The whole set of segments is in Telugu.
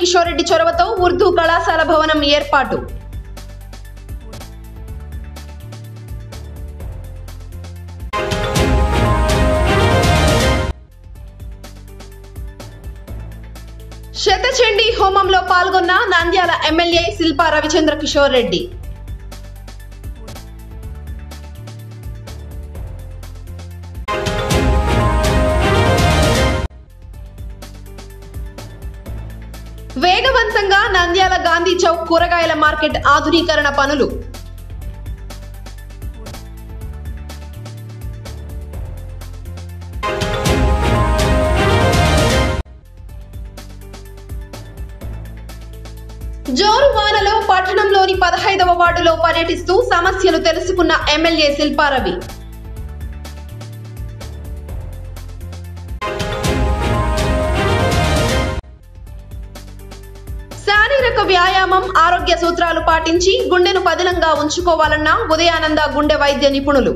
కిషోర్ రెడ్డి చొరవతో ఉర్దూ కళాశాల భవనం ఏర్పాటు శతచండీ హోమంలో పాల్గొన్న నంద్యాల ఎమ్మెల్యే శిల్పా రవిచంద్ర కిషోర్ రెడ్డి వేగవంతంగా నంద్యాల గాంధీ చౌక్ కూరగాయల మార్కెట్ ఆధునీకరణ పనులు జోరు వానలో పట్టణంలోని పదహైదవ వార్డులో పర్యటిస్తూ సమస్యలు తెలుసుకున్న ఎమ్మెల్యే శిల్పారవి శారీరక వ్యాయామం ఆరోగ్య సూత్రాలు పాటించి గుండెను పదిలంగా ఉంచుకోవాలన్న ఉదయానంద గుండె వైద్య నిపుణులు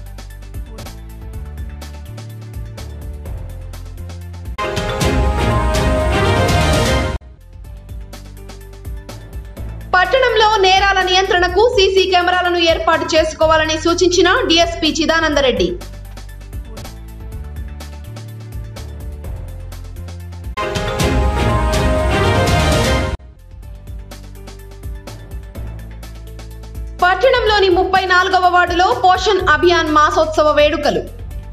పట్టణంలో నేరాల నియంత్రణకు సీసీ కెమెరాలను ఏర్పాటు చేసుకోవాలని సూచించిన డీఎస్పీ చిదానందరెడ్డి పట్టణంలోని ముప్పై నాలుగవ వార్డులో పోషణ్ అభియాన్ మాసోత్సవ వేడుకలు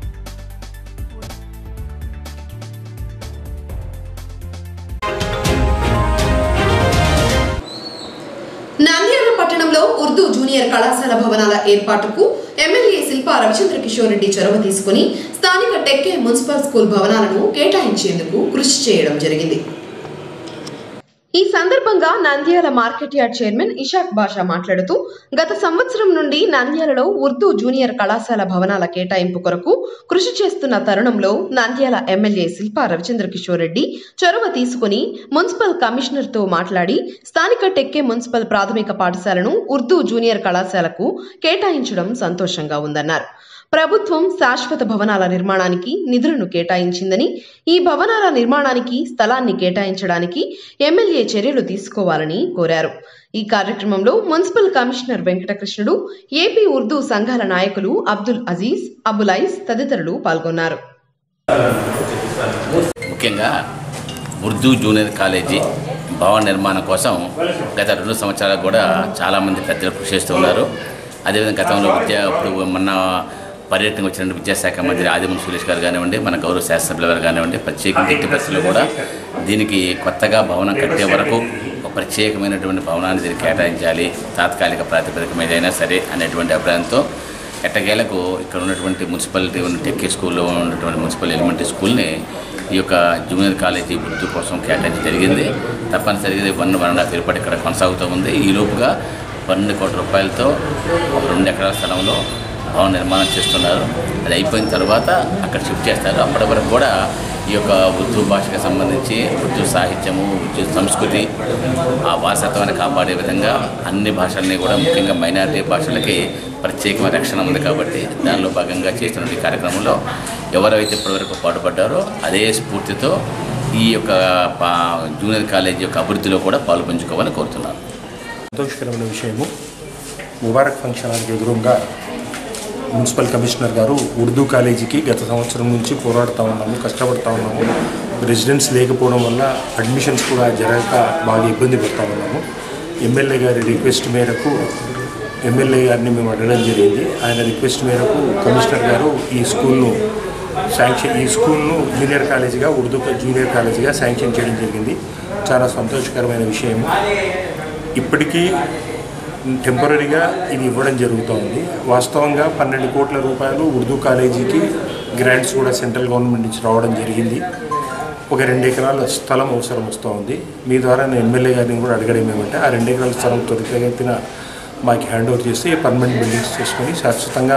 నంద్యాల పట్టణంలో ఉర్దూ జూనియర్ కళాశాల భవనాల ఏర్పాటుకు ఎమ్మెల్యే శిల్పా రవిచంద్ర కిషోర్ రెడ్డి చొరవ తీసుకుని స్థానిక టెక్కే మున్సిపల్ స్కూల్ భవనాలను కేటాయించేందుకు కృషి చేయడం జరిగింది ఈ సందర్భంగా Nandyal market yard chairman Ishaq Basha మాట్లాడుతూ గత సంవత్సరం నుండి నంద్యాలలో ఉర్దూ జూనియర్ కళాశాల భవనాల కేటాయింపు కొరకు కృషి చేస్తున్న తరుణంలో నంద్యాల ఎమ్మెల్యే శిల్పా రవిచంద్ర కిషోర్ రెడ్డి చొరవ తీసుకుని మున్సిపల్ కమిషనర్ తో మాట్లాడి స్థానిక టెక్కే మున్సిపల్ ప్రాథమిక పాఠశాలను ఉర్దూ జూనియర్ కళాశాలకు కేటాయించడం సంతోషంగా ఉందన్నారు ప్రభుత్వం శాశ్వత భవనాల నిర్మాణానికి నిధులను కేటాయించిందని ఈ భవనాల నిర్మాణానికి స్థలాన్ని కేటాయించడానికి ఎమ్మెల్యే చర్యలు తీసుకోవాలని కోరారు ఈ కార్యక్రమంలో municipal commissioner Venkatakrishnudu AP Urdu సంఘాల నాయకులు అబ్దుల్ అజీజ్ అబులైస్ తదితరులు పాల్గొన్నారు ముఖ్యంగా ఉర్దూ జూనియర్ కాలేజీ భవన నిర్మాణం కోసం గత రెండు సంవత్సరాలు కూడా చాలామంది పెద్దలు కృషి చేస్తూ ఉన్నారు అదేవిధంగా గతంలో విద్యా ఇప్పుడు మొన్న పర్యటనకు వచ్చిన విద్యాశాఖ మంత్రి ఆదిమూల సురేష్ గారు కానివ్వండి మన గౌరవ శాసనసభ్యుల గారు కానివ్వండి ప్రత్యేకించి ఎట్టి పరిస్థితుల్లో కూడా దీనికి కొత్తగా భవనం కట్టే వరకు ఒక ప్రత్యేకమైనటువంటి భవనాన్ని దీనికి కేటాయించాలి తాత్కాలిక ప్రాతిపదిక మీద అయినా సరే అనేటువంటి అభిప్రాయంతో ఎట్టకేలకు ఇక్కడ ఉన్నటువంటి మున్సిపాలిటీ ఉన్న టెక్కే స్కూల్లో ఉన్నటువంటి మున్సిపల్ ఎలిమెంటరీ స్కూల్ని ఈ యొక్క జూనియర్ కాలేజీ ఉర్దూ కోసం కేటాయించడం జరిగింది తప్పనిసరిగా ఇది వన్ వన్ అండ్ హాఫ్ ఏర్పాటు ఇక్కడ కొనసాగుతూ ఉంది ఈ లోపుగా పన్నెండు కోట్ల రూపాయలతో ఒక రెండు ఎకరాల స్థలంలో భవన నిర్మాణం చేస్తున్నారు అది అయిపోయిన తర్వాత అక్కడ షిఫ్ట్ చేస్తారు అప్పటి వరకు కూడా ఈ యొక్క ఉర్దూ భాషకు సంబంధించి ఉర్దూ సాహిత్యము ఉర్దూ సంస్కృతి ఆ వారసత్వాన్ని కాపాడే విధంగా అన్ని భాషల్ని కూడా ముఖ్యంగా మైనారిటీ భాషలకి ప్రత్యేకమైన రక్షణ ఉంది కాబట్టి దానిలో భాగంగా చేస్తున్న ఈ కార్యక్రమంలో ఎవరైతే ఇప్పటివరకు పాటుపడ్డారో అదే స్ఫూర్తితో ఈ యొక్క పా- జూనియర్ కాలేజీ యొక్క అభివృద్ధిలో కూడా పాలు పంచుకోవాలని కోరుతున్నాను సంతోషకరమైన విషయము ముబారక్ ఫంక్షన్ హాల్కి ఎదురుగా మున్సిపల్ కమిషనర్ గారు ఉర్దూ కాలేజీకి గత సంవత్సరం నుంచి పోరాడుతూ ఉన్నాము కష్టపడుతూ ఉన్నాము రెసిడెన్స్ లేకపోవడం వల్ల అడ్మిషన్స్ కూడా జరగక బాగా ఇబ్బంది పడుతూ ఉన్నాము ఎమ్మెల్యే గారి రిక్వెస్ట్ మేరకు ఎమ్మెల్యే గారిని మేము అడగడం జరిగింది ఆయన రిక్వెస్ట్ మేరకు కమిషనర్ గారు ఈ స్కూల్ను శాంక్షన్ ఈ స్కూల్ను జూనియర్ కాలేజీగా ఉర్దూ జూనియర్ కాలేజీగా శాంక్షన్ చేయడం జరిగింది చాలా సంతోషకరమైన విషయము ఇప్పటికీ టెంపరీగా ఇది ఇవ్వడం జరుగుతోంది వాస్తవంగా పన్నెండు కోట్ల రూపాయలు ఉర్దూ కాలేజీకి గ్రాంట్స్ కూడా సెంట్రల్ గవర్నమెంట్ నుంచి రావడం జరిగింది ఒక రెండు ఎకరాల స్థలం అవసరం వస్తూ ఉంది మీ ద్వారా నేను ఎమ్మెల్యే గారిని కూడా అడగడం ఏమంటే ఆ రెండు ఎకరాల స్థలం త్వరితగతిన మాకు హ్యాండ్ ఓవర్ చేస్తే పర్మనెంట్ బిల్డింగ్స్ చేసుకొని శాశ్వతంగా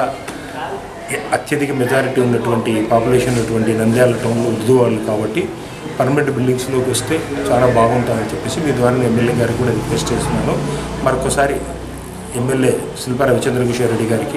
అత్యధిక మెజారిటీ ఉన్నటువంటి పాపులేషన్ ఉన్నటువంటి నంద్యాల టౌన్లో ఉర్దూ వాళ్ళు కాబట్టి పర్మనెంట్ బిల్డింగ్స్లోకి వస్తే చాలా బాగుంటుందని చెప్పేసి మీ ద్వారా నేను ఎమ్మెల్యే గారికి కూడా రిక్వెస్ట్ చేస్తున్నాను మరొకసారి ఎమ్మెల్యే శిల్పా రవిచంద్ర కిషోర్ రెడ్డి గారికి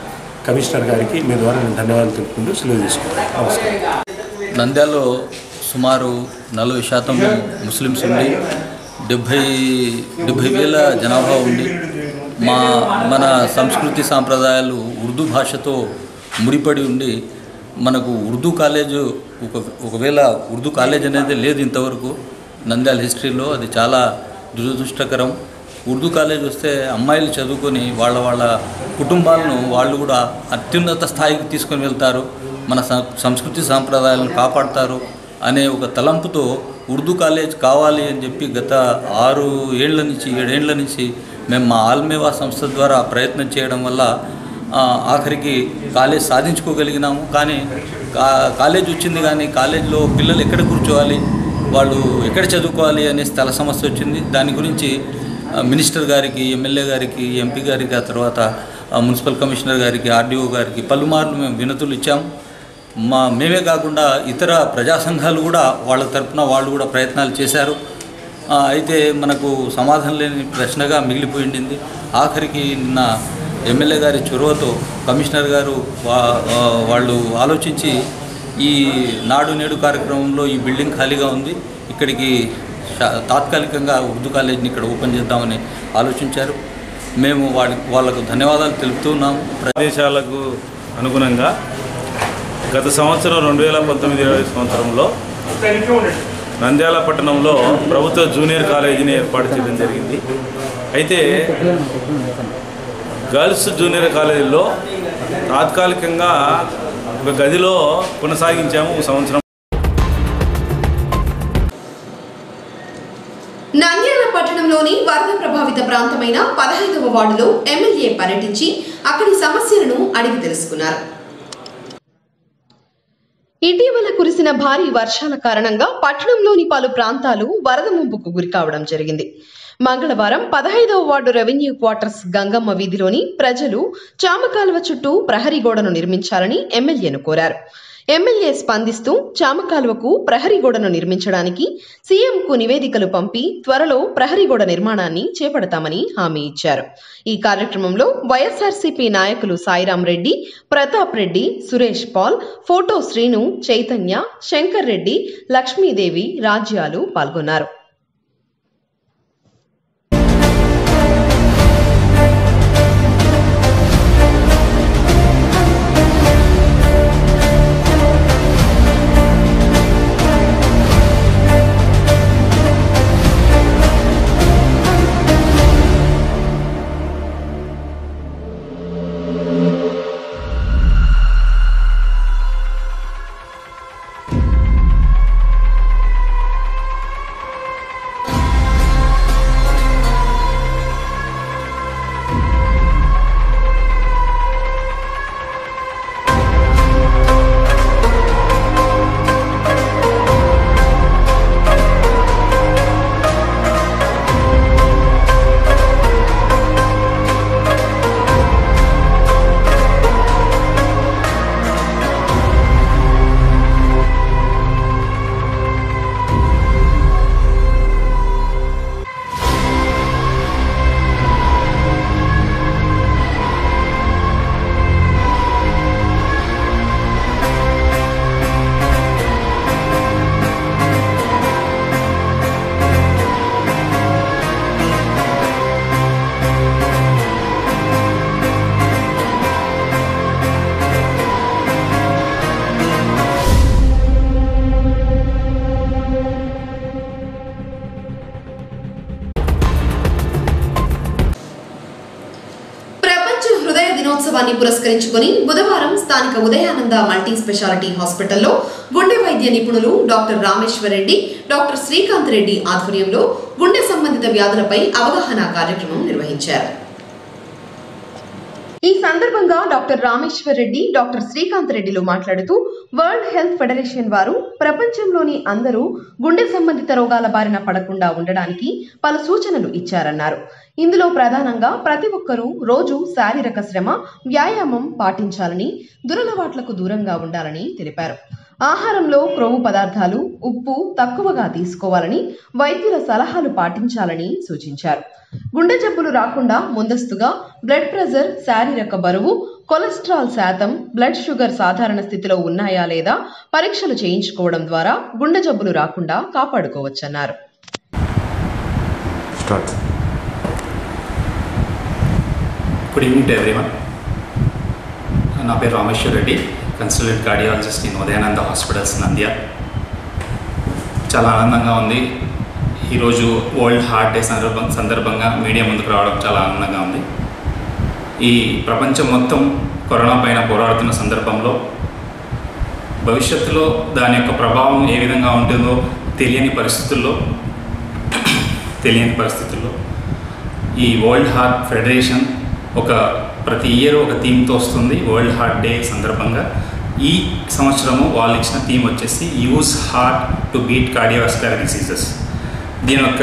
కమిషనర్ గారికి మీ ద్వారా నేను ధన్యవాదాలు తెలుపుకుంటూ సెలవు తీసుకుంటాను నమస్కారం నంద్యాలలో సుమారు నలభై శాతం ముస్లిమ్స్ ఉండి డెబ్భై డెబ్భై వేల జనాభా ఉండి మా మన సంస్కృతి సాంప్రదాయాలు ఉర్దూ భాషతో ముడిపడి ఉండి మనకు ఉర్దూ కాలేజు ఒక ఒకవేళ ఉర్దూ కాలేజ్ అనేది లేదు ఇంతవరకు నంద్యాల హిస్టరీలో అది చాలా దురదృష్టకరం ఉర్దూ కాలేజ్ వస్తే అమ్మాయిలు చదువుకొని వాళ్ళ వాళ్ళ కుటుంబాలను వాళ్ళు కూడా అత్యున్నత స్థాయికి తీసుకొని వెళ్తారు మన సం- సంస్కృతి సాంప్రదాయాలను కాపాడతారు అనే ఒక తలంపుతో ఉర్దూ కాలేజ్ కావాలి అని చెప్పి గత ఆరు ఏళ్ల నుంచి ఏడేళ్ల నుంచి మేము మా ఆల్మేవా సంస్థ ద్వారా ప్రయత్నం చేయడం వల్ల ఆ, ఆఖరికి కాలేజ్ సాధించుకోగలిగినాము కానీ కా కాలేజ్ వచ్చింది కానీ కాలేజ్లో పిల్లలు ఎక్కడ కూర్చోవాలి వాళ్ళు ఎక్కడ చదువుకోవాలి అనే స్థల సమస్య వచ్చింది దాని గురించి ఆ, మినిస్టర్ గారికి ఎమ్మెల్యే గారికి ఎంపీ గారికి ఆ తర్వాత ఆ, మున్సిపల్ కమిషనర్ గారికి ఆర్డీఓ గారికి పలుమార్లు మేము వినతులు ఇచ్చాము మా మేమే కాకుండా ఇతర ప్రజా సంఘాలు కూడా వాళ్ళ తరపున వాళ్ళు కూడా ప్రయత్నాలు చేశారు ఆ, అయితే మనకు సమాధానం లేని ప్రశ్నగా మిగిలిపోయింది ఆఖరికి నిన్న ఎమ్మెల్యే గారి చొరవతో కమిషనర్ గారు వా ఆ, వాళ్ళు ఆలోచించి ఈ నాడు నేడు కార్యక్రమంలో ఈ బిల్డింగ్ ఖాళీగా ఉంది ఇక్కడికి శా- తాత్కాలికంగా ఉర్దూ కాలేజీని ఇక్కడ ఓపెన్ చేద్దామని ఆలోచించారు మేము వాళ్ళ వాళ్ళకు ధన్యవాదాలు తెలుపుతున్నాము ప్ర- ఆదేశాలకు అనుగుణంగా గత సంవత్సరం రెండు వేల పంతొమ్మిది ఇరవై సంవత్సరంలో నంద్యాల పట్టణంలో ప్రభుత్వ జూనియర్ కాలేజీని ఏర్పాటు చేయడం జరిగింది అయితే గర్ల్స్ జూనియర్ కాలేజీలో తాత్కాలికంగా ఒక గదిలో కొనసాగించాము ఒక సంవత్సరం నంద్యాల పట్టణంలోని వరద ప్రభావిత ప్రాంతమైన పదహైదవ వార్డులో ఎమ్మెల్యే పర్యటించి అక్కడి సమస్యలను అడిగి తెలుసుకున్నారు ఇటీవల కురిసిన భారీ వర్షాల కారణంగా పట్టణంలోని పలు ప్రాంతాలు వరద ముంపుకు గురికావడం జరిగింది మంగళవారం పదహైదవ వార్డు రెవెన్యూ క్వార్టర్స్ గంగమ్మ వీధిలోని ప్రజలు చామకాలువ చుట్టూ ప్రహరీ గోడను నిర్మించాలని ఎమ్మెల్యేను కోరారు ఎమ్మెల్యే స్పందిస్తూ చామకాలువకు ప్రహరీ గోడను నిర్మించడానికి సీఎంకు నివేదికలు పంపి త్వరలో ప్రహరీ గోడ నిర్మాణాన్ని చేపడతామని హామీ ఇచ్చారు ఈ కార్యక్రమంలో వైఎస్ఆర్సీపీ నాయకులు సాయిరాం రెడ్డి ప్రతాప్ రెడ్డి సురేష్ పాల్ ఫోటో శ్రీను చైతన్య శంకర్ రెడ్డి లక్ష్మీదేవి రాజ్యాలు పాల్గొన్నారు ప్రపంచ హృదయ దినోత్సవాన్ని పురస్కరించుకొని బుధవారం స్థానిక ఉదయానంద మల్టీ స్పెషాలిటీ హాస్పిటల్లో గుండె వైద్య నిపుణులు డాక్టర్ రామేశ్వర్ రెడ్డి డాక్టర్ శ్రీకాంత్ రెడ్డి ఆధ్వర్యంలో గుండె సంబంధిత వ్యాధులపై అవగాహన కార్యక్రమం నిర్వహించారు ఈ సందర్భంగా డాక్టర్ రామేశ్వర్ రెడ్డి డాక్టర్ శ్రీకాంత్ రెడ్డిలు మాట్లాడుతూ వరల్డ్ హెల్త్ ఫెడరేషన్ వారు ప్రపంచంలోని అందరూ గుండె సంబంధిత రోగాల బారిన పడకుండా ఉండడానికి పలు సూచనలు ఇచ్చారన్నారు ఇందులో ప్రధానంగా ప్రతి ఒక్కరూ రోజు శారీరక శ్రమ వ్యాయామం పాటించాలని దురలవాట్లకు దూరంగా ఉండాలని తెలిపారు ఆహారంలో క్రొవ్వు పదార్థాలు ఉప్పు తక్కువగా తీసుకోవాలని వైద్యుల సలహాలు పాటించాలని సూచించారు గుండె జబ్బులు రాకుండా ముందస్తుగా బ్లడ్ ప్రెషర్ శారీరక బరువు కొలెస్ట్రాల్ శాతం బ్లడ్ షుగర్ సాధారణ స్థితిలో ఉన్నాయా లేదా పరీక్షలు చేయించుకోవడం ద్వారా గుండె జబ్బులు రాకుండా కాపాడుకోవచ్చన్నారు start good evening to everyone నా పేరు Rameshwar Reddy consultant cardiologist in Udayananda hospitals నంద్య చాలా ఆనందంగా ఉంది ఈరోజు వరల్డ్ హార్ట్ డే సందర్భం సందర్భంగా మీడియా ముందుకు రావడం చాలా ఆనందంగా ఉంది ఈ ప్రపంచం మొత్తం కరోనా పైన పోరాడుతున్న సందర్భంలో భవిష్యత్తులో దాని యొక్క ప్రభావం ఏ విధంగా ఉంటుందో తెలియని పరిస్థితుల్లో తెలియని పరిస్థితుల్లో ఈ వరల్డ్ హార్ట్ ఫెడరేషన్ ఒక ప్రతి ఇయర్ ఒక థీమ్తో వస్తుంది వరల్డ్ హార్ట్ డే సందర్భంగా ఈ సంవత్సరము వాళ్ళు ఇచ్చిన థీమ్ వచ్చేసి use heart to beat cardiovascular diseases దీని యొక్క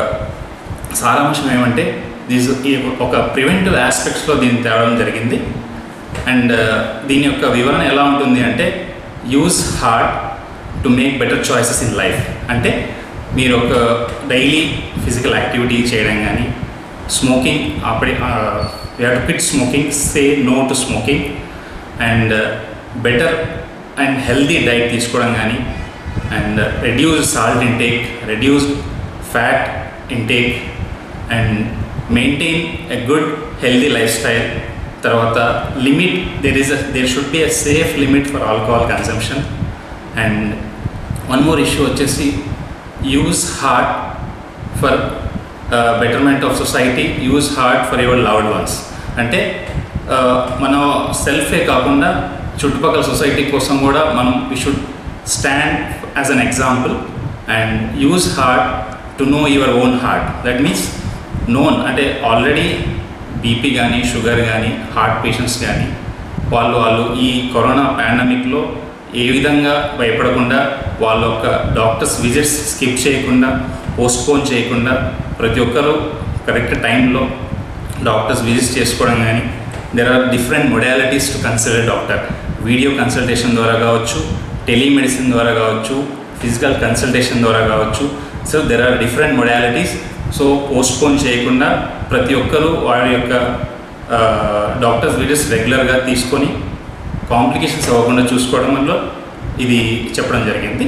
సారాంశం ఏమంటే దీస్ ఈ ఒక ప్రివెంటివ్ ఆస్పెక్ట్స్లో దీన్ని తేవడం జరిగింది అండ్ దీని యొక్క వివరణ ఎలా ఉంటుంది అంటే use heart to make better choices in life అంటే మీరు ఒక డైలీ ఫిజికల్ యాక్టివిటీ చేయడం కానీ స్మోకింగ్ అప్పుడే you have to quit smoking say no to smoking and better and healthy diet తీసుకోవడం కానీ and reduce salt intake reduce fat intake and maintain a good healthy lifestyle తర్వాత limit there is there should be a safe limit for alcohol consumption and one more issue వచ్చేసి use heart for betterment of society use heart for your loved ones అంటే uh, మనం సెల్ఫే కాకుండా చుట్టుపక్కల సొసైటీ కోసం కూడా మనం we should stand as an example and use heart to know your own heart that means known అంటే ఆల్రెడీ బీపీ కానీ షుగర్ కానీ హార్ట్ పేషెంట్స్ కానీ వాళ్ళు వాళ్ళు ఈ కరోనా పాండమిక్లో ఏ విధంగా భయపడకుండా వాళ్ళ యొక్క డాక్టర్స్ విజిట్స్ స్కిప్ చేయకుండా పోస్ట్పోన్ చేయకుండా ప్రతి ఒక్కరూ కరెక్ట్ టైంలో డాక్టర్స్ విజిట్స్ చేసుకోవడం కానీ there are different modalities to consult doctor video consultation ద్వారా కావచ్చు టెలిమెడిసిన్ ద్వారా కావచ్చు ఫిజికల్ కన్సల్టేషన్ ద్వారా కావచ్చు so there are different modalities so postpone చేయకుండా ప్రతి ఒక్కరూ వారి యొక్క డాక్టర్స్ విజిట్స్ రెగ్యులర్గా తీసుకొని కాంప్లికేషన్స్ అవ్వకుండా చూసుకోవడం వల్ల ఇది చెప్పడం జరిగింది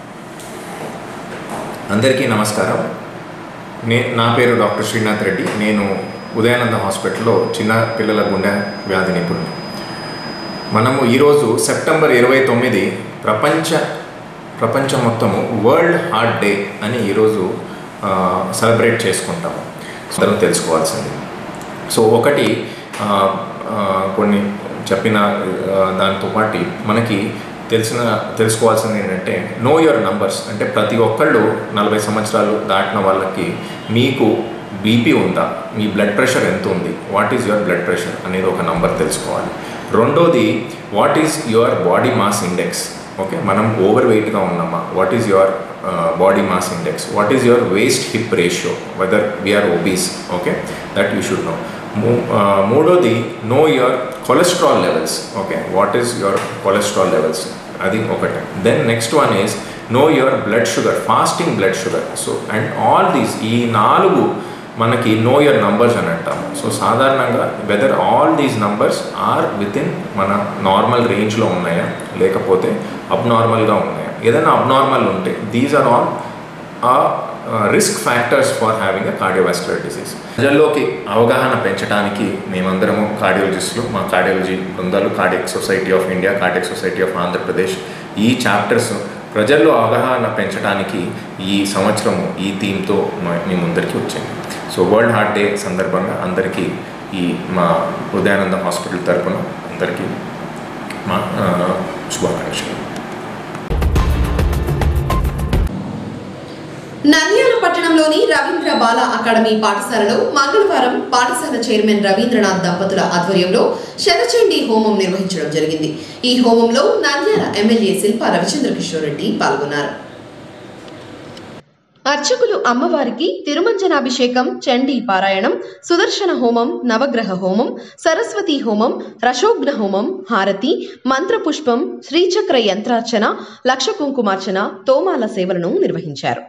అందరికీ నమస్కారం నే నా పేరు డాక్టర్ శ్రీనాథ్ రెడ్డి నేను ఉదయానంద హాస్పిటల్లో చిన్న పిల్లల గుండె వ్యాధి నిపుణుడు మనము ఈరోజు సెప్టెంబర్ ఇరవై తొమ్మిది ప్రపంచ ప్రపంచం మొత్తము వరల్డ్ హార్ట్ డే అని ఈరోజు సెలబ్రేట్ చేసుకుంటాము అందరం తెలుసుకోవాల్సింది సో ఒకటి ఆ, ఆ, కొన్ని చెప్పిన ఆ, దాంతో పాటు మనకి తెలిసిన తెలుసుకోవాల్సింది ఏంటంటే నో యువర్ నంబర్స్ అంటే ప్రతి ఒక్కళ్ళు నలభై సంవత్సరాలు దాటిన వాళ్ళకి మీకు బీపీ ఉందా మీ బ్లడ్ ప్రెషర్ ఎంత ఉంది what is your blood pressure అనేది ఒక నంబర్ తెలుసుకోవాలి రెండోది what is your body mass index okay మనం ఓవర్ వెయిట్గా ఉన్నామా what is your body mass index what is your waist hip ratio whether we are obese okay that you should know మూడోది know your cholesterol levels okay what is your cholesterol levels అది ఒకటి then next one is know your blood sugar fasting blood sugar so and all these ఈ నాలుగు మనకి నో యువర్ నంబర్స్ అని అంటాము సో సాధారణంగా whether all these numbers are within మన నార్మల్ రేంజ్లో ఉన్నాయా లేకపోతే అబ్నార్మల్గా ఉన్నాయా ఏదైనా అబ్నార్మల్ ఉంటే these are all uh risk factors for having a cardiovascular disease ప్రజల్లోకి అవగాహన పెంచడానికి మేమందరము కార్డియాలజిస్టులు మా కార్డియాలజీ బృందాలు cardiac society of India cardiac society of Andhra Pradesh ఈ చాప్టర్స్ ప్రజల్లో అవగాహన పెంచడానికి ఈ సంవత్సరము ఈ థీమ్తో మీ ముందరికి వచ్చింది సో వరల్డ్ హార్ట్ డే సందర్భంగా అందరికీ ఈ మా ఉదయానంద హాస్పిటల్ తరపున అందరికీ మా ఆ, శుభాకాంక్షలు నంద్యాల పట్టణంలోని రవీంద్ర బాల అకాడమీ పాఠశాలలో మంగళవారం పాఠశాల చైర్మన్ రవీంద్రనాథ్ దంపతుల ఆధ్వర్యంలో శతచండీ హోమం నిర్వహించడం జరిగింది ఈ హోమంలో నంద్యాల ఎమ్మెల్యే శిల్పా రవిచంద్ర కిషోర్ రెడ్డి పాల్గొన్నారు అర్చకులు అమ్మవారికి తిరుమంజనాభిషేకం చండీ పారాయణం సుదర్శన హోమం నవగ్రహ హోమం సరస్వతి హోమం రశోగ్న హోమం హారతి మంత్రపుష్పం శ్రీచక్ర యంత్రార్చన లక్ష కుంకుమార్చన తోమాల సేవలను నిర్వహించారు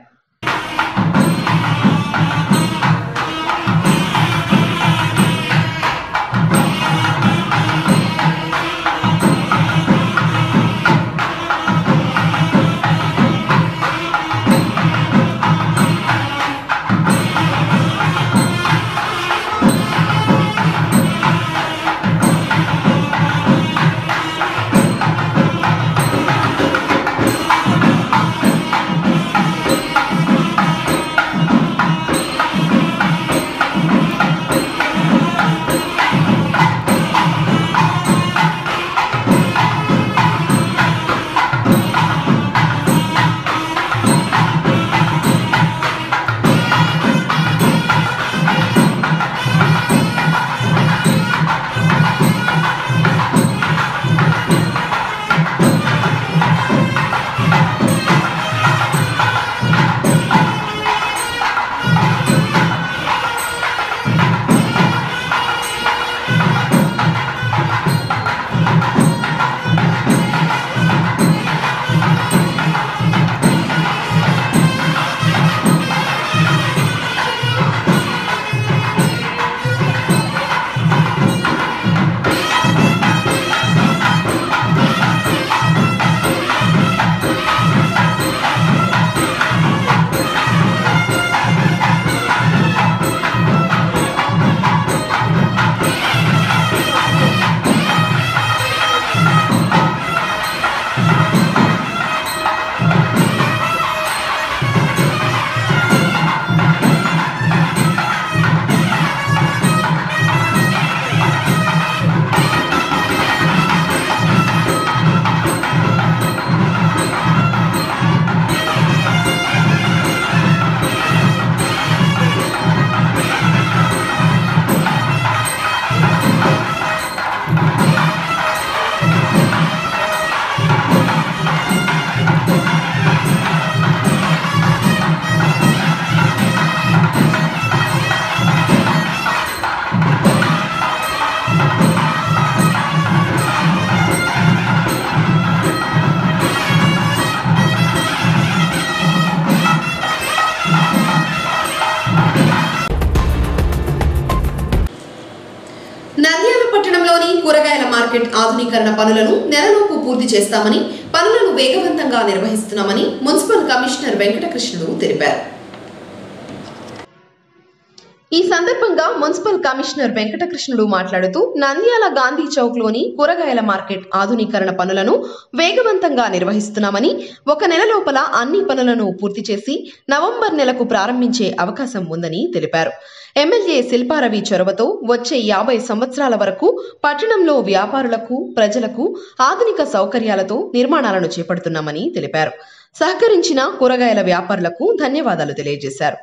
నంద్యాల పట్టణంలోని కూరగాయల మార్కెట్ ఆధునీకరణ పనులను నెలలోపు పూర్తి చేస్తామని పనులను వేగవంతంగా నిర్వహిస్తున్నామని మున్సిపల్ కమిషనర్ వెంకటకృష్ణుడు తెలిపారు ఈ సందర్భంగా మున్సిపల్ కమిషనర్ వెంకటకృష్ణుడు మాట్లాడుతూ నంద్యాల గాంధీ చౌక్ లోని కూరగాయల మార్కెట్ ఆధునీకరణ పనులను వేగవంతంగా నిర్వహిస్తున్నామని ఒక నెల లోపల అన్ని పనులను పూర్తి చేసి నవంబర్ నెలకు ప్రారంభించే అవకాశం ఉందని తెలిపారు ఎమ్మెల్యే శిల్పారవి చొరవతో వచ్చే యాభై సంవత్సరాల వరకు పట్టణంలో వ్యాపారులకు ప్రజలకు ఆధునిక సౌకర్యాలతో నిర్మాణాలను చేపడుతున్నామని తెలిపారు సహకరించిన కూరగాయల వ్యాపారులకు ధన్యవాదాలు తెలియజేశారు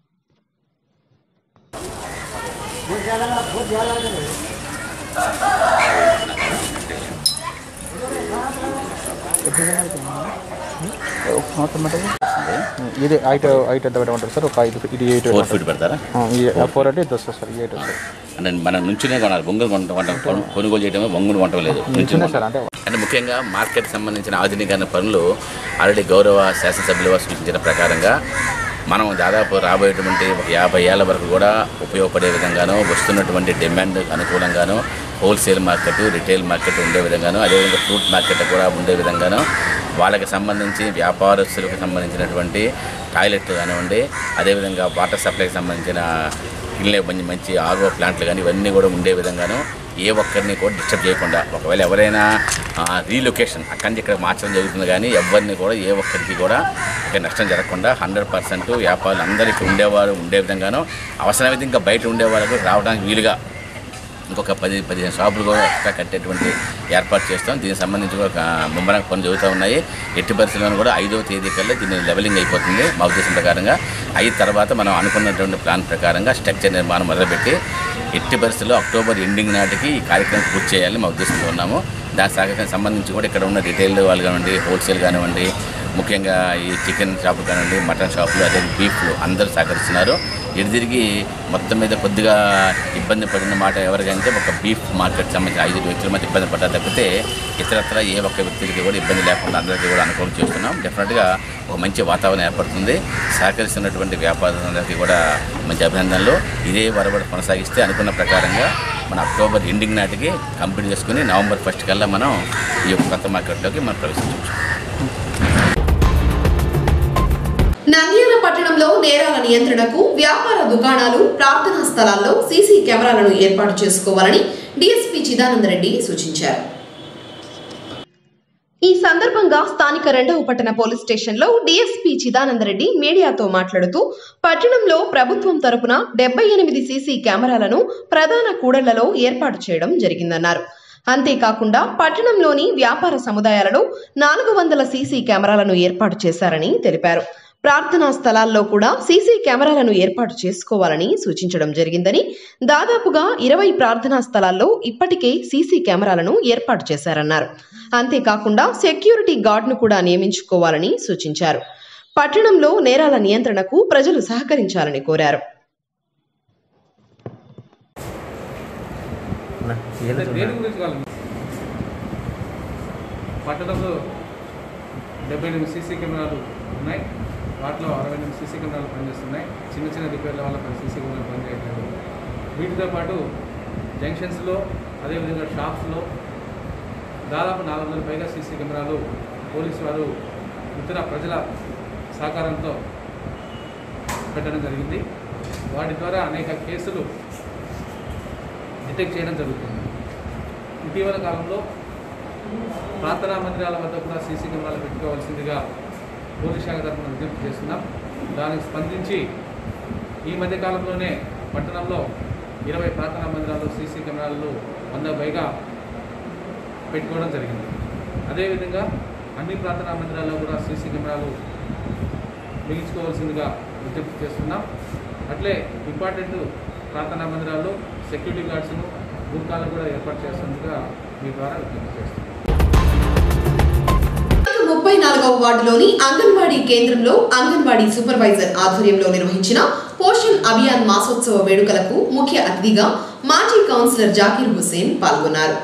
ఇది హైట్ హైట్ ఎంత పెట్టమంటారు సార్ ఒక ఐదు ఇది ఎయిట్ ఫోర్ ఫీట్ పెడతారా ఫోర్ అంటే ఇది వస్తుంది సార్ ఎయిట్ వస్తుంది అంటే మనం నుంచునే కొనాలి బొంగులు వంట వంట కొను- కొనుగోలు చేయడమే బొంగులు వంట లేదు నుంచునే సార్ అంటే అంటే ముఖ్యంగా మార్కెట్ సంబంధించిన ఆధునీకరణ పనులు ఆల్రెడీ గౌరవ శాసనసభ్యుల వారు సూచించిన ప్రకారంగా మనం దాదాపు రాబోయేటువంటి ఒక యాభై ఏళ్ళ వరకు కూడా ఉపయోగపడే విధంగాను వస్తున్నటువంటి డిమాండ్ అనుకూలంగాను హోల్సేల్ మార్కెట్ రిటైల్ మార్కెట్ ఉండే విధంగాను అదేవిధంగా ఫ్రూట్ మార్కెట్ కూడా ఉండే విధంగాను వాళ్ళకి సంబంధించి వ్యాపారస్తులకు సంబంధించినటువంటి టాయిలెట్ కానివ్వండి అదేవిధంగా వాటర్ సప్లైకి సంబంధించిన ఇళ్ళే మంచి మంచి ఆగో ప్లాంట్లు కానీ ఇవన్నీ కూడా ఉండే విధంగాను ఏ ఒక్కరిని కూడా డిస్టర్బ్ చేయకుండా ఒకవేళ ఎవరైనా రీలొకేషన్ అక్కడి నుంచి ఇక్కడ మార్చడం జరుగుతుంది కానీ ఎవరిని కూడా ఏ ఒక్కరికి కూడా ఇక్కడ నష్టం జరగకుండా హండ్రెడ్ పర్సెంట్ వ్యాపారులు అందరికీ ఉండేవారు ఉండే విధంగాను అవసరమైతే ఇంకా బయట ఉండే వాళ్ళకు రావడానికి వీలుగా ఇంకొక పది పదిహేను షాపులు కూడా ఎక్స్ట్రా కట్టేటువంటి ఏర్పాటు చేస్తాం దీనికి సంబంధించి కూడా ఒక ముమ్మరంగా పనులు జరుగుతూ ఉన్నాయి ఎట్టి పరిస్థితుల్లో కూడా ఐదవ తేదీ కల్లా దీన్ని లెవెలింగ్ అయిపోతుంది మా ఉద్దేశం ప్రకారంగా అయిన తర్వాత మనం అనుకున్నటువంటి ప్లాన్ ప్రకారంగా స్ట్రక్చర్ నిర్మాణం మొదలుపెట్టి ఎట్టి పరిస్థితుల్లో అక్టోబర్ ఎండింగ్ నాటికి ఈ కార్యక్రమం పూర్తి చేయాలని మా ఉద్దేశంలో ఉన్నాము దాని సాగతానికి సంబంధించి కూడా ఇక్కడ ఉన్న రిటైల్ వాళ్ళు కానివ్వండి హోల్సేల్ కానివ్వండి ముఖ్యంగా ఈ చికెన్ షాపులు కానివ్వండి మటన్ షాపులు అదే బీఫ్లు అందరూ సహకరిస్తున్నారు ఇటు తిరిగి మొత్తం మీద కొద్దిగా ఇబ్బంది పడిన మాట ఎవరికంటే ఒక బీఫ్ మార్కెట్ సంబంధించిన ఐదు వ్యక్తుల మధ్య ఇబ్బంది పడ్డారు తప్పితే ఇతరత్ర ఏ ఒక్క వ్యక్తికి కూడా ఇబ్బంది లేకుండా అందరికీ కూడా అనుకూలం చేస్తున్నాం డెఫినెట్గా ఒక మంచి వాతావరణం ఏర్పడుతుంది సహకరిస్తున్నటువంటి వ్యాపారులందరికీ కూడా మంచి అభినందనలు ఇదే వరబడి కొనసాగిస్తే అనుకున్న ప్రకారంగా మన అక్టోబర్ ఎండింగ్ నాటికి కంప్లీట్ చేసుకుని నవంబర్ ఫస్ట్ కల్లా మనం ఈ యొక్క కొత్త మార్కెట్లోకి మనం ప్రవేశించవచ్చు నంద్యాల పట్టణంలో నేరాల నియంత్రణకు వ్యాపార దుకాణాలు ప్రార్థనా స్థలాల్లో సీసీ కెమెరాలను ఏర్పాటు చేసుకోవాలని డీఎస్పీ చిదానందరెడ్డి సూచించారు ఈ సందర్భంగా స్థానిక రెండవ పట్టణ పోలీస్ స్టేషన్లో డీఎస్పీ చిదానందరెడ్డి మీడియాతో మాట్లాడుతూ పట్టణంలో ప్రభుత్వం తరపున డెబ్బై ఎనిమిది సీసీ కెమెరాలను ప్రధాన కూడళ్లలో ఏర్పాటు చేయడం జరిగిందన్నారు అంతేకాకుండా పట్టణంలోని వ్యాపార సముదాయాలలో నాలుగు వందల సీసీ కెమెరాలను ఏర్పాటు చేశారని తెలిపారు ప్రార్థనా స్థలాల్లో కూడా సీసీ కెమెరాలను ఏర్పాటు చేసుకోవాలని సూచించడం జరిగిందని దాదాపుగా ఇరవై ప్రార్థనా స్థలాల్లో ఇప్పటికే సీసీ కెమెరాలను ఏర్పాటు చేశారన్నారు అంతేకాకుండా సెక్యూరిటీ గార్డును కూడా నియమించుకోవాలని సూచించారు పట్టణంలో నేరాల నియంత్రణకు ప్రజలు సహకరించాలని కోరారు దేని గురించి కావాలి పట్టణంలో డెబ్బై ఎనిమిది సీసీ కెమెరాలు ఉన్నాయి వాటిలో అరవై ఎనిమిది సీసీ కెమెరాలు పనిచేస్తున్నాయి చిన్న చిన్న రిపేర్ల వల్ల పని సీసీ కెమెరాలు పనిచేయట్లేదు వీటితో పాటు జంక్షన్స్లో అదేవిధంగా షాప్స్లో దాదాపు నాలుగు వందల పైగా సీసీ కెమెరాలు పోలీసు వారు ఇతర ప్రజల సహకారంతో పెట్టడం జరిగింది వాటి ద్వారా అనేక కేసులు డిటెక్ట్ చేయడం జరుగుతుంది ఇటీవల కాలంలో ప్రార్థనా మందిరాల వద్ద కూడా సీసీ కెమెరాలు పెట్టుకోవాల్సిందిగా పోలీస్ శాఖ తరఫున విజ్ఞప్తి చేస్తున్నాం దానికి స్పందించి ఈ మధ్య కాలంలోనే పట్టణంలో ఇరవై ప్రార్థనా మందిరాల్లో సీసీ కెమెరాలు వంద పైగా పెట్టుకోవడం జరిగింది అదేవిధంగా అన్ని ప్రార్థనా మందిరాల్లో కూడా సీసీ కెమెరాలు బిగించుకోవాల్సిందిగా విజ్ఞప్తి చేస్తున్నాం అట్లే ఇంపార్టెంట్ ప్రార్థనా మందిరాల్లో సెక్యూరిటీ గార్డ్స్ను బూర్కాలను కూడా ఏర్పాటు చేస్తుందిగా మీ ద్వారా విజ్ఞప్తి చేస్తున్నాం ముప్పై నాలుగవ వార్డులోని అంగన్వాడీ కేంద్రంలో అంగన్వాడీ సూపర్వైజర్ ఆధ్వర్యంలో నిర్వహించిన పోషణ్ అభియాన్ మాసోత్సవ వేడుకలకు ముఖ్య అతిథిగా మాజీ కౌన్సిలర్ జాకీర్ హుసేన్ పాల్గొన్నారు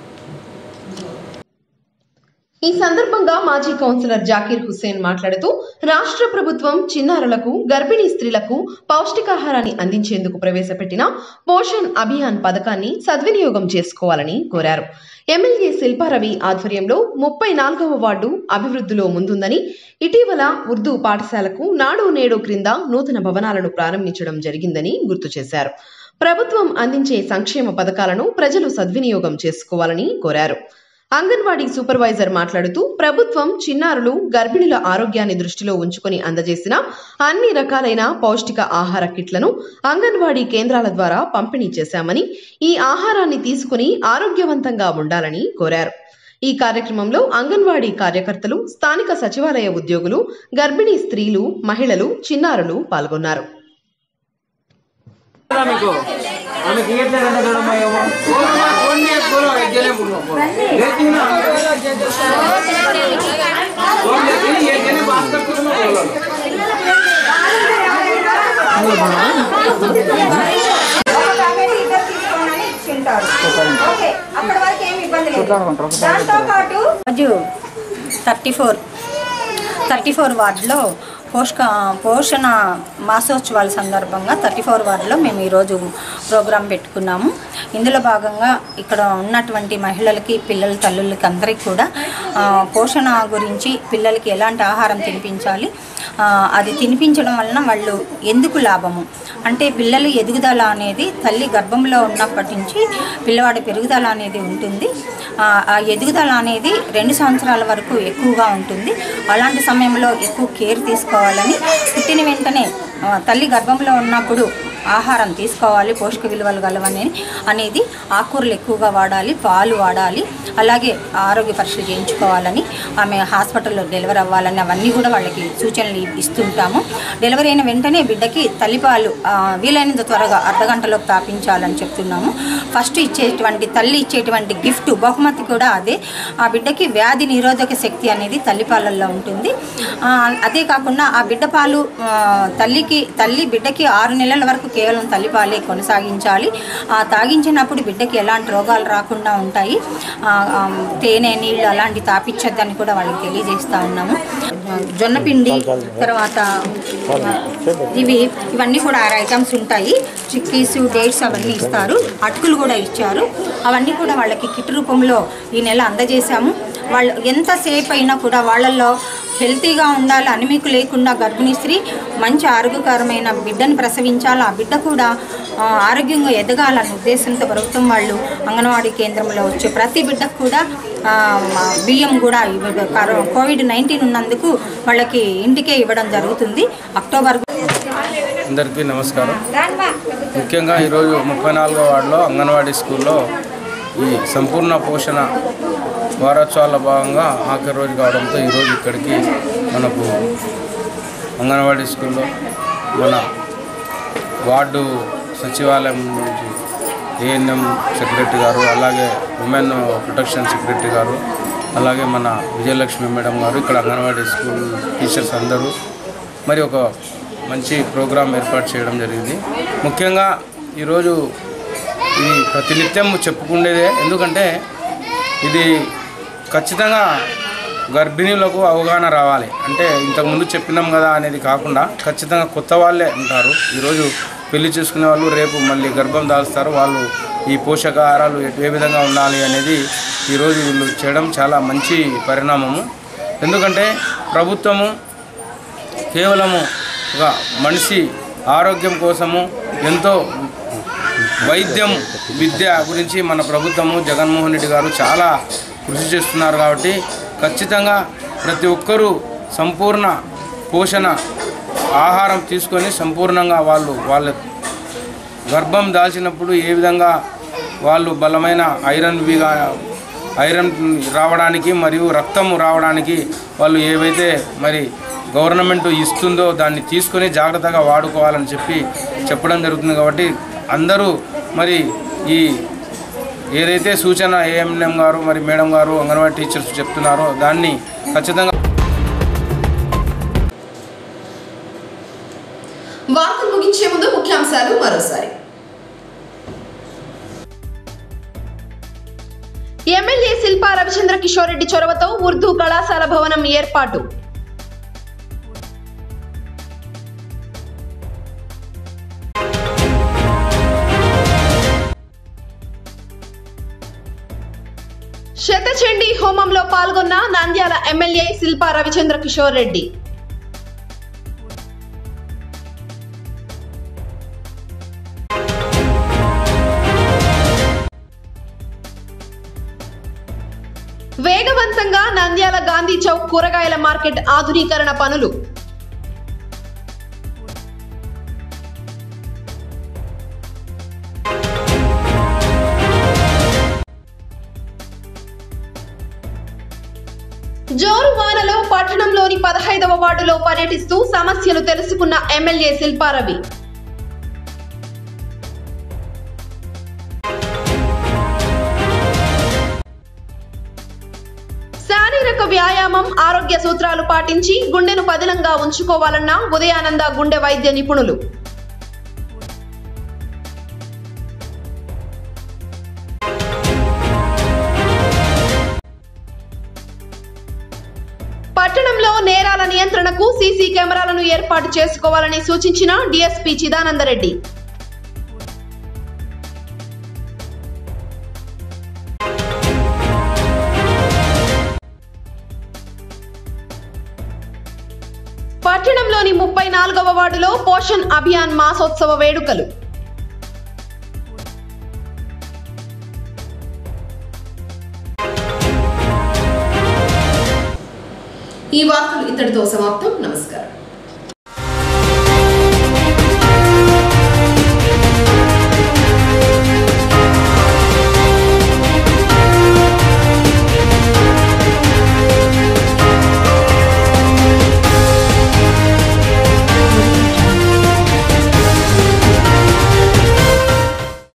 ఈ సందర్భంగా మాజీ కౌన్సిలర్ జాకీర్ హుస్సేన్ మాట్లాడుతూ రాష్ట్ర ప్రభుత్వం చిన్నారులకు గర్భిణీ స్త్రీలకు పౌష్టికాహారాన్ని అందించేందుకు ప్రవేశపెట్టిన పోషణ్ అభియాన్ పథకాన్ని సద్వినియోగం చేసుకోవాలని కోరారు ఎమ్మెల్యే శిల్పారవి ఆధ్వర్యంలో ముప్పై నాలుగవ వార్డు అభివృద్ధిలో ముందుందని ఇటీవల ఉర్దూ పాఠశాలకు నాడు నేడు క్రింద నూతన భవనాలను ప్రారంభించడం జరిగిందని గుర్తు చేశారు ప్రభుత్వం అందించే సంక్షేమ పథకాలను ప్రజలు సద్వినియోగం చేసుకోవాలని కోరారు అంగన్వాడీ సూపర్వైజర్ మాట్లాడుతూ ప్రభుత్వం చిన్నారులు గర్భిణుల ఆరోగ్యాన్ని దృష్టిలో ఉంచుకొని అందజేసిన అన్ని రకాలైన పౌష్టిక ఆహార కిట్లను అంగన్వాడీ కేంద్రాల ద్వారా పంపిణీ చేశామని ఈ ఆహారాన్ని తీసుకుని ఆరోగ్యవంతంగా ఉండాలని కోరారు ఈ కార్యక్రమంలో అంగన్వాడీ కార్యకర్తలు స్థానిక సచివాలయ ఉద్యోగులు గర్భిణీ స్త్రీలు మహిళలు చిన్నారులు పాల్గొన్నారు ఓకే అప్పటి వరకు ఏమి ఇబ్బంది లేదు దాంతో పాటు రోజు థర్టీ ఫోర్ థర్టీ ఫోర్ వార్డులో పోషక పోషణ మాసోత్సవాల సందర్భంగా థర్టీ ఫోర్ వార్డులో మేము ఈరోజు ప్రోగ్రాం పెట్టుకున్నాము ఇందులో భాగంగా ఇక్కడ ఉన్నటువంటి మహిళలకి పిల్లల తల్లులకి అందరికీ కూడా ఆ, పోషణ గురించి పిల్లలకి ఎలాంటి ఆహారం తినిపించాలి ఆ, అది తినిపించడం వలన వాళ్ళు ఎందుకు లాభము అంటే పిల్లలు ఎదుగుదల అనేది తల్లి గర్భంలో ఉన్నప్పటి నుంచి పిల్లవాడి పెరుగుదల అనేది ఉంటుంది ఆ ఆ ఎదుగుదల అనేది రెండు సంవత్సరాల వరకు ఎక్కువగా ఉంటుంది అలాంటి సమయంలో ఎక్కువ కేర్ తీసుకోవాలని పుట్టిన వెంటనే ఆ, తల్లి గర్భంలో ఉన్నప్పుడు ఆహారం తీసుకోవాలి పోషక విలువలు గలవని అనేది ఆకుకూరలు ఎక్కువగా వాడాలి పాలు వాడాలి అలాగే ఆరోగ్య పరీక్షలు చేయించుకోవాలని ఆమె హాస్పిటల్లో డెలివరీ అవ్వాలని అవన్నీ కూడా వాళ్ళకి సూచనలు ఇస్తుంటాము డెలివరీ అయిన వెంటనే బిడ్డకి తల్లిపాలు ఆ, వీలైనంత త్వరగా అర్ధగంటలో తాపించాలని చెప్తున్నాము ఫస్ట్ ఇచ్చేటువంటి తల్లి ఇచ్చేటువంటి గిఫ్ట్ బహుమతి కూడా అదే ఆ బిడ్డకి వ్యాధి నిరోధక శక్తి అనేది తల్లిపాలల్లో ఉంటుంది ఆ, అదే కాకుండా ఆ బిడ్డ పాలు ఆ, తల్లికి తల్లి బిడ్డకి ఆరు నెలల వరకు కేవలం తల్లిపాలే కొనసాగించాలి ఆ తాగించినప్పుడు బిడ్డకి ఎలాంటి రోగాలు రాకుండా ఉంటాయి ఆ, ఆ, తేనె నీళ్ళు అలాంటి తాపించొద్దని కూడా వాళ్ళకి తెలియజేస్తా ఉన్నాము జొన్న పిండి తర్వాత ఆ, ఇవి ఇవన్నీ కూడా ఆరు ఐటమ్స్ ఉంటాయి చిక్కీస్ డేట్స్ అవన్నీ ఇస్తారు అటుకులు కూడా ఇచ్చారు అవన్నీ కూడా వాళ్ళకి కిట్ రూపంలో ఈ నెల అందజేశాము వాళ్ళు ఎంతసేపు అయినా కూడా వాళ్ళల్లో హెల్తీగా ఉండాలి అనిమికు లేకుండా గర్భిణీ స్త్రీ మంచి ఆరోగ్యకరమైన బిడ్డను ప్రసవించాలి ఆ బిడ్డ కూడా ఆ, ఆరోగ్యంగా ఎదగాలన్న ఉద్దేశంతో ప్రభుత్వం వాళ్ళు అంగన్వాడీ కేంద్రంలో వచ్చే ప్రతి బిడ్డకు కూడా ఆ, మా బియ్యం కూడా ఇవ్వ- కరో- కోవిడ్ నైన్టీన్ ఉన్నందుకు వాళ్ళకి ఇంటికే ఇవ్వడం జరుగుతుంది అక్టోబర్ అందరికీ నమస్కారం ముఖ్యంగా ఈరోజు ముప్పై నాలుగో వార్డులో అంగన్వాడీ స్కూల్లో ఈ సంపూర్ణ పోషణ వారోత్సవాల భాగంగా ఆఖరి రోజు కావడంతో ఈరోజు ఇక్కడికి మనకు అంగన్వాడీ స్కూల్లో మన వార్డు సచివాలయం నుంచి ఏఎన్ఎం సెక్రటరీ గారు అలాగే ఉమెన్ ప్రొటెక్షన్ సెక్రటరీ గారు అలాగే మన విజయలక్ష్మి మేడం గారు ఇక్కడ అంగన్వాడీ స్కూల్ టీచర్స్ అందరూ మరి ఒక మంచి ప్రోగ్రాం ఏర్పాటు చేయడం జరిగింది ముఖ్యంగా ఈరోజు ఇది ప్రతినిత్యం చెప్పుకునేదే ఎందుకంటే ఇది ఖచ్చితంగా గర్భిణీలకు అవగాహన రావాలి అంటే ఇంతకుముందు చెప్పినాం కదా అనేది కాకుండా ఖచ్చితంగా కొత్త వాళ్ళే ఉంటారు ఈరోజు పెళ్లి చేసుకునే వాళ్ళు రేపు మళ్ళీ గర్భం దాల్స్తారు వాళ్ళు ఈ పోషకాహారాలు ఎటు- ఏ విధంగా ఉండాలి అనేది ఈరోజు వీళ్ళు చేయడం చాలా మంచి పరిణామము ఎందుకంటే ప్రభుత్వము కేవలము ఒక మనిషి ఆరోగ్యం కోసము ఎంతో వైద్యం విద్య గురించి మన ప్రభుత్వము జగన్మోహన్ రెడ్డి గారు చాలా కృషి చేస్తున్నారు కాబట్టి ఖచ్చితంగా ప్రతి ఒక్కరూ సంపూర్ణ పోషణ ఆహారం తీసుకొని సంపూర్ణంగా వాళ్ళు వాళ్ళ గర్భం దాల్చినప్పుడు ఏ విధంగా వాళ్ళు బలమైన ఐరన్ విగా ఐరన్ రావడానికి మరియు రక్తము రావడానికి వాళ్ళు ఏవైతే మరి గవర్నమెంట్ ఇస్తుందో దాన్ని తీసుకొని జాగ్రత్తగా వాడుకోవాలని చెప్పి చెప్పడం జరుగుతుంది కాబట్టి అందరూ మరి ఈ ఏదైతే సూచన ఏఎంఎం గారు మరి మేడం గారు అంగన్వాడీ టీచర్స్ చెప్తున్నారో దాన్ని ఖచ్చితంగా వార్తలు ముగించే ముందు ముఖ్యాంశాలు మరోసారి ఎమ్మెల్యే శిల్పా రవిచంద్ర కిషోర్ రెడ్డి చొరవతో ఉర్దూ కళాశాల భవనం ఏర్పాటు శతచండీ హోమంలో పాల్గొన్న నంద్యాల ఎమ్మెల్యే శిల్పా రవిచంద్ర కిషోర్ రెడ్డి వేగవంతంగా నంద్యాల గాంధీ చౌక్ కూరగాయల మార్కెట్ ఆధునీకరణ పనులు జోరు వానలో పట్టణంలోని పదహైదవ వార్డులో పర్యటిస్తూ సమస్యలు తెలుసుకున్న ఎమ్మెల్యే శిల్పారవి శారీరక వ్యాయామం ఆరోగ్య సూత్రాలు పాటించి గుండెను పదిలంగా ఉంచుకోవాలన్న ఉదయానంద గుండె వైద్య నిపుణులు పట్టణంలో నేరాల నియంత్రణకు సీసీ కెమెరాలను ఏర్పాటు చేసుకోవాలని సూచించిన డీఎస్పీ చిదానందరెడ్డి పట్టణంలోని ముప్పై నాలుగవ వార్డులో పోషణ్ అభియాన్ మాసోత్సవ వేడుకలు ఈ వార్తలు ఇతడితో సమాప్తం నమస్కారం